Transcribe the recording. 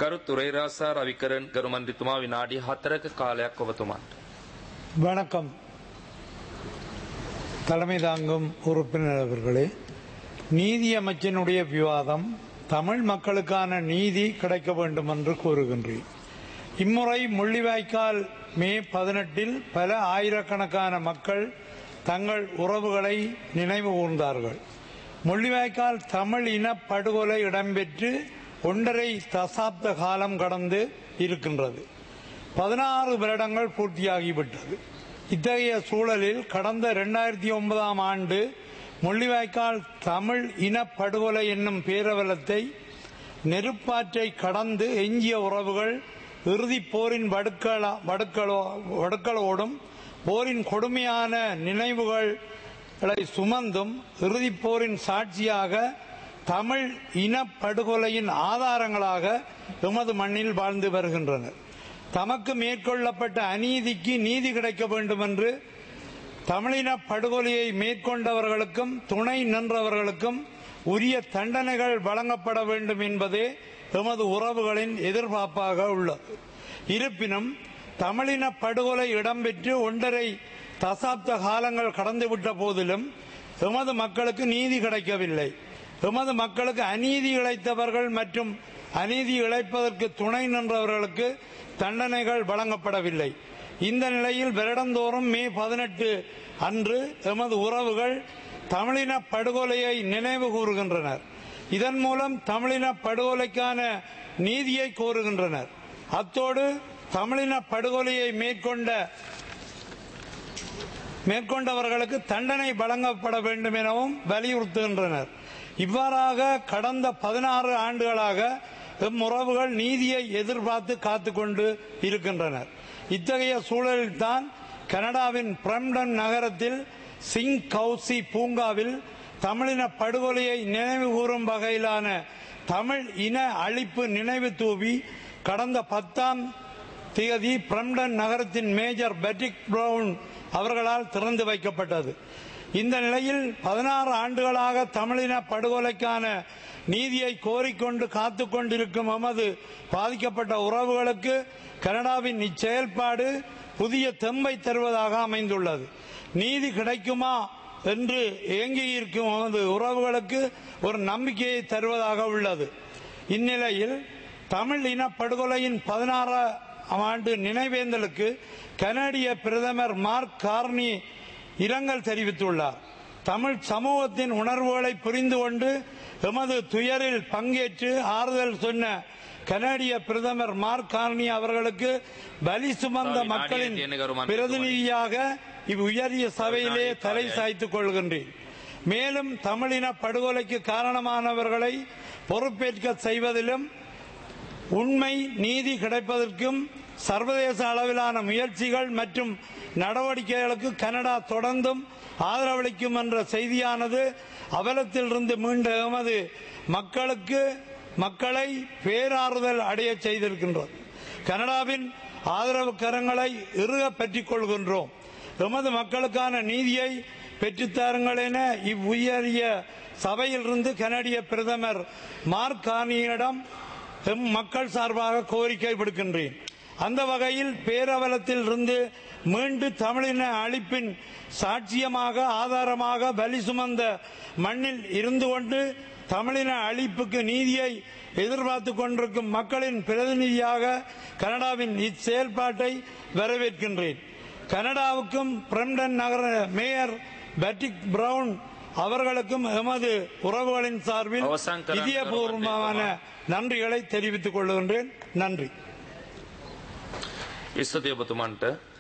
ගරු තුරේරාසා රවිකරන් ගරු මන්ත්‍රීතුමා විනාඩි 4ක කාලයක් ඔබතුමාට. வணக்கம் தலைமை தாங்கும் உறுப்பினர் அவர்களே நீதி அமைச்சினுடைய விவாதம் தமிழ் மக்களுக்கான நீதி கிடைக்க வேண்டும் என்று கூறுகின்றேன் இம்முறை முள்ளிவாய்க்கால் மே பதினெட்டில் பல ஆயிரக்கணக்கான மக்கள் தங்கள் உறவுகளை நினைவு கூர்ந்தார்கள் முள்ளிவாய்க்கால் தமிழ் இன படுகொலை இடம்பெற்று ஒன்றரை தசாப்த காலம் கடந்து இருக்கின்றது பதினாறு வருடங்கள் பூர்த்தியாகிவிட்டது இத்தகைய சூழலில் கடந்த இரண்டாயிரத்தி ஒன்பதாம் ஆண்டு முள்ளிவாய்க்கால் தமிழ் இன படுகொலை என்னும் பேரவலத்தை நெருப்பாற்றை கடந்து எஞ்சிய உறவுகள் இறுதிப் போரின் வடுக்கள வடுக்களோ வடுக்களோடும் போரின் கொடுமையான நினைவுகளை சுமந்தும் இறுதிப் போரின் சாட்சியாக தமிழ் இனப்படுகொலையின் ஆதாரங்களாக எமது மண்ணில் வாழ்ந்து வருகின்றனர் தமக்கு மேற்கொள்ளப்பட்ட அநீதிக்கு நீதி கிடைக்க வேண்டும் என்று தமிழின படுகொலையை மேற்கொண்டவர்களுக்கும் துணை நின்றவர்களுக்கும் உரிய தண்டனைகள் வழங்கப்பட வேண்டும் என்பதே எமது உறவுகளின் எதிர்பார்ப்பாக உள்ளது இருப்பினும் தமிழின படுகொலை இடம்பெற்று ஒன்றரை தசாப்த காலங்கள் கடந்துவிட்ட போதிலும் எமது மக்களுக்கு நீதி கிடைக்கவில்லை எமது மக்களுக்கு அநீதி இழைத்தவர்கள் மற்றும் அநீதி இழைப்பதற்கு துணை நின்றவர்களுக்கு தண்டனைகள் வழங்கப்படவில்லை இந்த நிலையில் வருடந்தோறும் மே பதினெட்டு அன்று எமது உறவுகள் தமிழின படுகொலையை நினைவு கூறுகின்றனர் இதன் மூலம் தமிழின படுகொலைக்கான நீதியை கோருகின்றனர் அத்தோடு தமிழின படுகொலையை மேற்கொண்ட மேற்கொண்டவர்களுக்கு தண்டனை வழங்கப்பட வேண்டும் எனவும் வலியுறுத்துகின்றனர் இவ்வாறாக கடந்த பதினாறு ஆண்டுகளாக எம் உறவுகள் நீதியை எதிர்பார்த்து காத்துக்கொண்டு இருக்கின்றனர் இத்தகைய சூழலில்தான் கனடாவின் பிரம்டன் நகரத்தில் சிங் கவுசி பூங்காவில் தமிழின படுகொலையை நினைவு கூறும் வகையிலான தமிழ் இன அழிப்பு நினைவு தூவி கடந்த பத்தாம் தேதி பிரம்டன் நகரத்தின் மேஜர் பெட்டிக் பிரவுன் அவர்களால் திறந்து வைக்கப்பட்டது இந்த நிலையில் பதினாறு ஆண்டுகளாக தமிழின படுகொலைக்கான நீதியை கோரிக்கொண்டு காத்து கொண்டிருக்கும் எமது பாதிக்கப்பட்ட உறவுகளுக்கு கனடாவின் இச்செயல்பாடு புதிய தெம்பை தருவதாக அமைந்துள்ளது நீதி கிடைக்குமா என்று ஏங்கியிருக்கும் எமது உறவுகளுக்கு ஒரு நம்பிக்கையை தருவதாக உள்ளது இந்நிலையில் தமிழ் இன படுகொலையின் பதினாறாம் ஆண்டு நினைவேந்தலுக்கு கனடிய பிரதமர் மார்க் கார்னி இரங்கல் தெரிவித்துள்ளார் தமிழ் சமூகத்தின் உணர்வுகளை புரிந்து கொண்டு எமது துயரில் பங்கேற்று ஆறுதல் சொன்ன கனடிய பிரதமர் மார்க் கார்னி அவர்களுக்கு பலி சுமந்த சாரி, மக்களின் நாடிய தேனகருமான் பிரதிநிதியாக இவ் உயரிய சபையிலே நாடிய தலை காரியம். சாய்த்துக் கொள்கின்றேன் மேலும் தமிழின படுகொலைக்கு காரணமானவர்களை பொறுப்பேற்க செய்வதிலும் உண்மை நீதி கிடைப்பதற்கும் சர்வதேச அளவிலான முயற்சிகள் மற்றும் நடவடிக்கைகளுக்கு கனடா தொடர்ந்தும் ஆதரவளிக்கும் என்ற செய்தியானது அவலத்திலிருந்து மீண்ட எமது மக்களுக்கு மக்களை பேராறுதல் அடைய செய்திருக்கின்றது கனடாவின் ஆதரவு கரங்களை இறுக பெற்றுக் கொள்கின்றோம் எமது மக்களுக்கான நீதியை பெற்றுத்தாருங்கள் என இவ்வுயரிய சபையிலிருந்து கனடிய பிரதமர் மார்க் கார்னியிடம் எம் மக்கள் சார்பாக கோரிக்கை விடுக்கின்றேன் அந்த வகையில் பேரவலத்தில் இருந்து மீண்டு தமிழின அழிப்பின் சாட்சியமாக ஆதாரமாக பலி சுமந்த மண்ணில் இருந்து கொண்டு தமிழின அழிப்புக்கு நீதியை எதிர்பார்த்துக் கொண்டிருக்கும் மக்களின் பிரதிநிதியாக கனடாவின் இச்செயல்பாட்டை வரவேற்கின்றேன் கனடாவுக்கும் பிரம்டன் நகர மேயர் பெட்டிக் பிரவுன் அவர்களுக்கும் எமது உறவுகளின் சார்பில் அவசான் கரான் இதயபூர்வமான நன்றிகளை தெரிவித்துக் கொள்கின்றேன் நன்றி ඉස්සතිය ඔබතුමන්ට